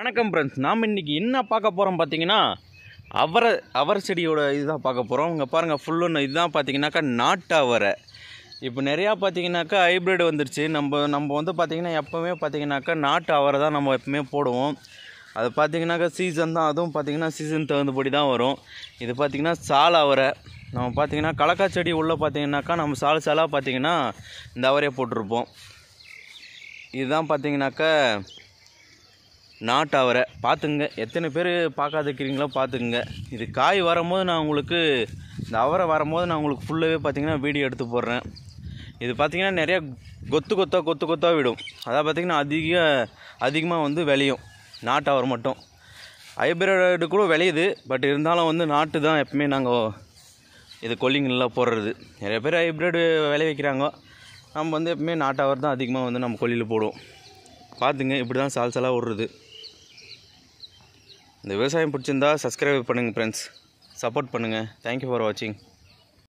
வணக்கம் ஃப்ரெண்ட்ஸ் நாம் இன்றைக்கி என்ன பார்க்க போகிறோம் பார்த்தீங்கன்னா அவரை அவரை செடியோட இதுதான் பார்க்க போகிறோம் இங்கே பாருங்கள் ஃபுல்லுன்னு இதுதான் பார்த்தீங்கன்னாக்கா நாட்டு அவரை இப்போ நிறையா பார்த்தீங்கன்னாக்கா ஹைப்ரிட் வந்துருச்சு நம்ம நம்ம வந்து பார்த்திங்கன்னா எப்போவுமே பார்த்தீங்கன்னாக்கா நாட்டு அவரை தான் நம்ம எப்பவுமே போடுவோம் அது பார்த்தீங்கன்னாக்கா சீசன் தான் அதுவும் பார்த்தீங்கன்னா சீசன் தகுந்தபடி தான் வரும் இது பார்த்திங்கன்னா சால அவரை நம்ம பார்த்தீங்கன்னா கலக்கா செடி உள்ளே பார்த்தீங்கன்னாக்கா நம்ம சால சாலாக பார்த்தீங்கன்னா இந்த அவரையை போட்டிருப்போம் இதுதான் பார்த்தீங்கன்னாக்கா நாட்டு அவரை பார்த்துங்க எத்தனை பேர் பார்க்காதுக்கிறீங்களோ பார்த்துக்குங்க இது காய் வரும்போது நான் உங்களுக்கு இந்த அவரை வரும்போது நான் உங்களுக்கு ஃபுல்லாகவே பார்த்தீங்கன்னா வீடியோ எடுத்து போடுறேன் இது பார்த்தீங்கன்னா நிறைய கொத்து கொத்தா கொத்து கொத்தா விடும் அதான் பார்த்தீங்கன்னா அதிக அதிகமாக வந்து விளையும் நாட்டு அவரை மட்டும் ஹைப்ரிட் கூட விளையுது பட் இருந்தாலும் வந்து நாட்டு தான் எப்பவுமே நாங்கள் இது கொல்லிங்கெல்லாம் போடுறது நிறைய பேர் ஹைப்ரிட் விளை வைக்கிறாங்க நம்ம வந்து எப்பவுமே நாட்டு அவர் தான் அதிகமாக வந்து நம்ம கொல்லியில் போடுவோம் பார்த்துங்க இப்படி தான் சால் சாலாக விடுறது இந்த விவசாயம் பிடிச்சிருந்தா சப்ஸ்கிரைப் பண்ணுங்கள் ஃப்ரெண்ட்ஸ் சப்போர்ட் பண்ணுங்கள் தேங்க்யூ ஃபார் வாட்சிங்